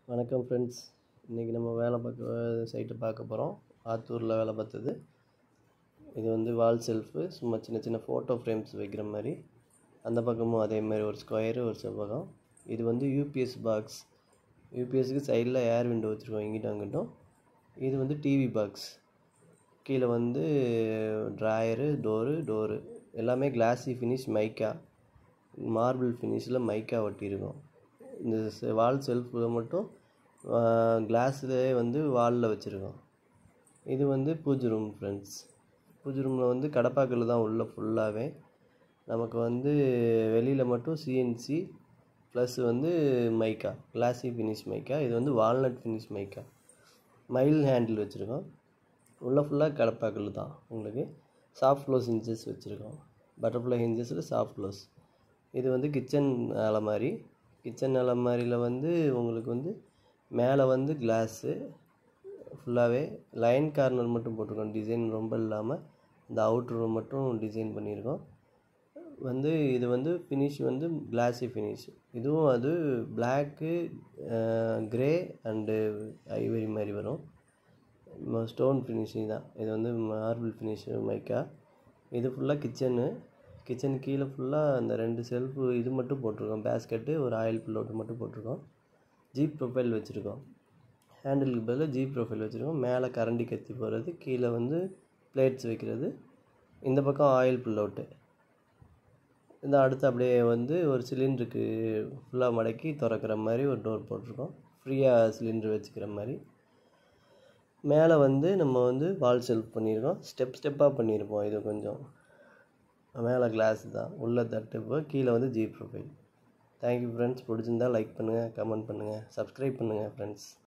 வணக்கம் ஃப்ரெண்ட்ஸ் இன்றைக்கி நம்ம வேலை பார்க்க சைட்டு பார்க்க போகிறோம் ஆத்தூரில் வேலை பார்த்தது இது வந்து வால் செல்ஃபு சும்மா சின்ன சின்ன ஃபோட்டோ ஃப்ரேம்ஸ் வைக்கிற மாதிரி அந்த பக்கமும் அதே மாதிரி ஒரு ஸ்கொயரு ஒரு செவ்வகம் இது வந்து யூபிஎஸ் பாக்ஸ் யூபிஎஸ்க்கு சைடில் ஏர் விண்டோ வச்சுருக்கோம் இங்கிட்டும் அங்கிட்டும் இது வந்து டிவி பாக்ஸ் கீழே வந்து ட்ராயரு டோரு டோரு எல்லாமே கிளாஸி ஃபினிஷ் மைக்கா மார்பிள் ஃபினிஷில் மைக்கா ஒட்டியிருக்கும் இந்த செ- வால் செல்ஃபில் மட்டும் கிளாஸ்லேயே வந்து வாலில் வச்சுருக்கோம் இது வந்து பூஜை ரூம் ஃப்ரெண்ட்ஸ் பூஜை ரூமில் வந்து கடப்பாக்கல் தான் உள்ள ஃபுல்லாகவே நமக்கு வந்து வெளியில் மட்டும் சிஎன்சி ப்ளஸ் வந்து மைக்கா கிளாஸி ஃபினிஷ் மைக்கா இது வந்து வால்நட் ஃபினிஷ் மைக்கா மைல் ஹேண்டில் வச்சுருக்கோம் உள்ளே ஃபுல்லாக கடப்பாக்கல் தான் உங்களுக்கு சாஃப்ட் க்ளோஸ் இன்ச்சஸ் வச்சுருக்கோம் பட்டர்ஃப்ளை ஹிஞ்சஸில் சாஃப்ட் க்ளோஸ் இது வந்து கிச்சன் அலமாரி கிச்சன் அலமாரியில் வந்து உங்களுக்கு வந்து மேலே வந்து கிளாஸு ஃபுல்லாகவே லைன் கார்னர் மட்டும் போட்டிருக்கோம் டிசைன் ரொம்ப இல்லாமல் இந்த அவுட்ரு மட்டும் டிசைன் பண்ணியிருக்கோம் வந்து இது வந்து ஃபினிஷ் வந்து கிளாஸி ஃபினிஷ் இதுவும் அது பிளாக்கு கிரே அண்டு ஐவரி மாதிரி வரும் ஸ்டோன் ஃபினிஷிங் தான் இது வந்து மார்பிள் ஃபினிஷு மைக்கா இது ஃபுல்லாக கிச்சனு கிச்சன் கீழே ஃபுல்லாக அந்த ரெண்டு செல்ஃபு இது மட்டும் போட்டிருக்கோம் பேஸ்கெட்டு ஒரு ஆயில் பில்லோட்டு மட்டும் போட்டிருக்கோம் ஜீப் ப்ரொஃபைல் வச்சுருக்கோம் ஹேண்டிலுக்கு பதிலாக ஜீப் ப்ரொஃபைல் வச்சுருக்கோம் மேலே கரண்டி கத்தி போடுறது கீழே வந்து பிளேட்ஸ் வைக்கிறது இந்த பக்கம் ஆயில் பில்லோட்டு இந்த அடுத்து அப்படியே வந்து ஒரு சிலிண்டருக்கு ஃபுல்லாக மடக்கி திறக்கிற மாதிரி ஒரு டோர் போட்டிருக்கோம் ஃப்ரீயாக சிலிண்டர் வச்சுக்கிற மாதிரி மேலே வந்து நம்ம வந்து வால் செல்ஃப் பண்ணியிருக்கோம் ஸ்டெப் ஸ்டெப்பாக பண்ணியிருப்போம் இது கொஞ்சம் மேலே கிளாஸ் தான் உள்ள தட்டு கீழே வந்து ஜி ப்ரொஃபைல் தேங்க்யூ ஃப்ரெண்ட்ஸ் பிடிச்சிருந்தா லைக் பண்ணுங்கள் கமெண்ட் பண்ணுங்கள் சப்ஸ்கிரைப் பண்ணுங்கள் ஃப்ரெண்ட்ஸ்